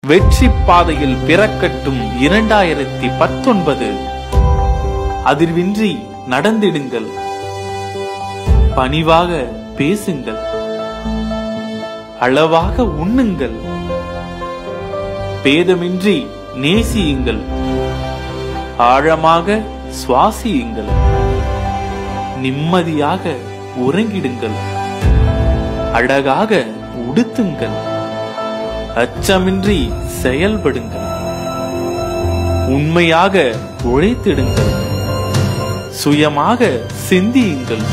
வெற்றி பாதையில் பிறக்கட்டும் இரண்டாயிரத்தி பத்தொன்பது அதிர்வின்றி நடந்திடுங்கள் பணிவாக பேசுங்கள் அளவாக உண்ணுங்கள் பேதமின்றி நேசியுங்கள் ஆழமாக சுவாசியுங்கள் நிம்மதியாக உறங்கிடுங்கள் அழகாக உடுத்துங்கள் அச்சமின்றி செயல்படுங்கள் உண்மையாக உழைத்திடுங்கள் சுயமாக சிந்தியுங்கள்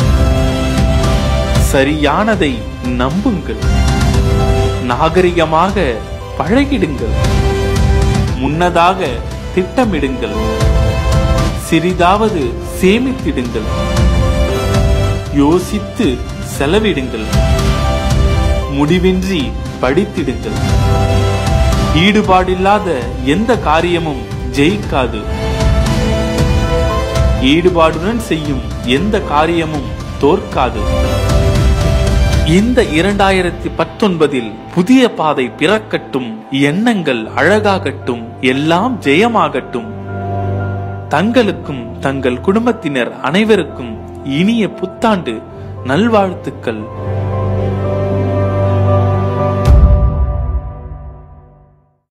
சரியானதை நம்புங்கள் நாகரிகமாக பழகிடுங்கள் முன்னதாக திட்டமிடுங்கள் சிறிதாவது சேமித்திடுங்கள் யோசித்து செலவிடுங்கள் முடிவின்றி படித்திடுங்கள் ஈடுபாடில்லாத எந்த காரியமும் ஜெயிக்காது ஈடுபாடுடன் செய்யும் எந்த காரியமும் தோற்காது இந்த இரண்டாயிரத்தி பத்தொன்பதில் புதிய பாதை பிறக்கட்டும் எண்ணங்கள் அழகாகட்டும் எல்லாம் ஜெயமாகட்டும் தங்களுக்கும் தங்கள் குடும்பத்தினர் அனைவருக்கும் இனிய புத்தாண்டு நல்வாழ்த்துக்கள்